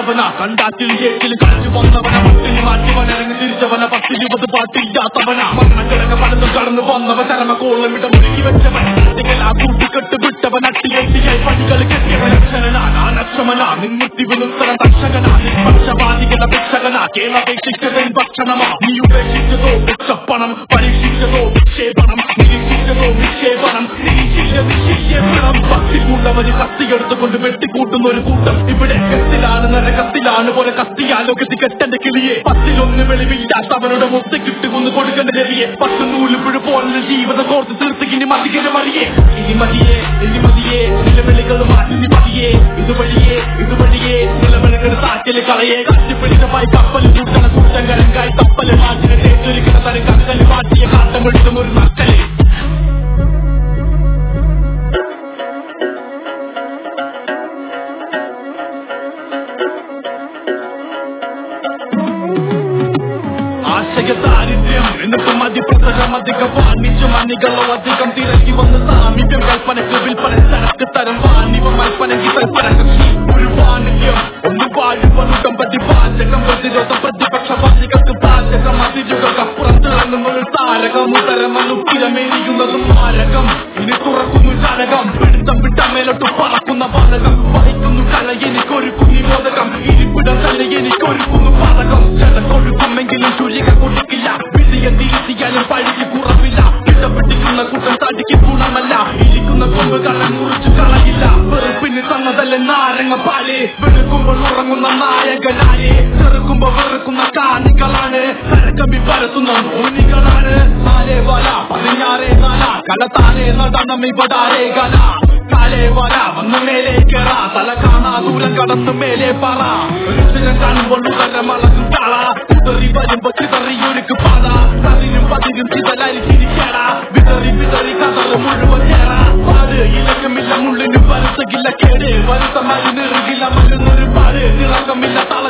വന്നവന കണ്ടാറ്റിൽ ജേറ്റിൽ കളിച്ചു വന്നവന പട്ടിണി മാറ്റിവൻ ഇറങ്ങി തിരിച്ചവന പത്തിരുപത് പാട്ടില്ലാത്തവന മരണക്കിടക പലതും കടന്നു വന്നവ ചരമ കോളം ഇട മുറുക്കി വെച്ചവൻ ആ കൂട്ടിക്കെട്ട് വിട്ടവൻ അട്ടിയെട്ടിയായി പണികൾ കെട്ടിയവൻ അക്ഷരനാ അനക്ഷമനാ നിന്നിത്തി വിനുത്തരം തക്ഷകനാ പക്ഷപാതികളുടെ ഭിക്ഷകനാ കേരളപേക്ഷിച്ചതൻ ഭക്ഷണമാ നീ ഉപേക്ഷിച്ചതോ ഭിക്ഷപ്പണം പരീക്ഷിച്ചതോ വിക്ഷേപണം നിരീക്ഷിച്ചതോ നിക്ഷേപണം നിരീക്ഷിച്ച നിക്ഷേപണം ഭക്തിക്കുള്ളവര് കത്തിയെടുത്തുകൊണ്ട് വെട്ടിക്കൂട്ടുന്ന ഒരു കൂട്ടം ഇവിടെ കത്തിലാണ് നരകത്തിലാണ് പോലെ കത്തിയാലോകത്തി കെട്ടന്റെ കിളിയെ പത്തിലൊന്ന് വെളിവില്ലാത്തവരുടെ മുത്ത് കിട്ടുകൊന്ന് കൊടുക്കേണ്ട രവിയെ പത്ത് നൂലുപുഴ പോലെ ജീവിത കോർത്ത് തീർത്ത് ഇനി മതികര മറിയേ ഇനി മതിയേ ഇനി മതിയേ നിലവിളികൾ മാറ്റി മതിയേ ഇതുവഴിയേ ഇതുവഴിയേ നിലവിളികൾ താറ്റില് കളയെ കത്തിപ്പിടിച്ചമായി കപ്പൽ കൂട്ടണ കൂട്ടം കരങ്കായി കപ്പല് മാറ്റിന് തേച്ചൊരുക്കുന്ന തരം കക്കല് മാറ്റിയ കാട്ടമെടുത്തും ഒരു നക്കല് ആശയ ദാരിദ്ര്യം എന്നിട്ടും അതിപ്രസരം അധികം വാണിജ്യം അണികളോ അധികം തിരക്കി വന്ന് സാമീപ്യം കൽപ്പനക്ക് വിൽപ്പന ചരക്ക് തരം വാണിവ മൽപ്പനക്ക് തൽപ്പന കൃഷി ഒരു വാണിജ്യം ഒന്ന് വാഴുവനുടം പ്രതിപാചകം പ്രതിരോധം പ്രതിപക്ഷവാദികൾക്ക് പാചകം അതിരുകൾക്കപ്പുറം തിളങ്ങുന്ന ഒരു താരകം ഉത്തരമെന്നു കിരമേരിയുന്നതും മാരകം ഇനി തുറക്കുന്നു ചരകം പിടുത്തം വിട്ട മേലോട്ട് പറക്കുന്ന പാതകം വഹിക്കുന്നു കല എനിക്കൊരുക്കുന്നു മോദകം ഇരിപ്പിടം തന്നെ എനിക്കൊരുക്കുന്നു പാതകം ചടക്കൊഴുക്കുമെങ്കിലും ചുരിക കൊടുക്കില്ല വിധിയെ തിരിച്ചിയാലും പഴിക്ക് കുറവില്ല ഇഷ്ടപ്പെട്ടിരിക്കുന്ന കൂട്ടം തടിക്ക് ഗുണമല്ല ഇരിക്കുന്ന കൊമ്പ് കള്ള മുറിച്ചു കളയില്ല വെറുപ്പിന് തന്നതല്ല നാരങ്ങ പാല് വെറുക്കുമ്പോൾ ഉറങ്ങുന്ന നായകനായേ ചെറുക്കുമ്പോ വെറുക്കുന്ന കാണികളാണ് കരക്കമ്പി പരത്തുന്ന മോനികളാണ് നാലേ വല പതിനാറേ നാല കലത്താനേ നടനം ഇവിടാരേ കല കാലേ വല വന്ന് മേലെ കേറ തല കാണാ ദൂരം കടന്ന് മേലെ പറ ഋഷിരം കാണുമ്പോൾ ഉദരം അളകും തള കുതറി വരുമ്പോ ചിതറിയൊരുക്ക് പാത കതിരും പതിരും ചിതലായി ചിരിക്കട വിതറി വിതറി കതറ് മുഴുവൻ കേറ പാട് ഇലക്കമില്ല മുള്ളിന് പരത്തകില്ല കേട് വരുത്ത മരുന്നിറുകില്ല മരുന്നൊരു പാട് നിറക്കമില്ല തള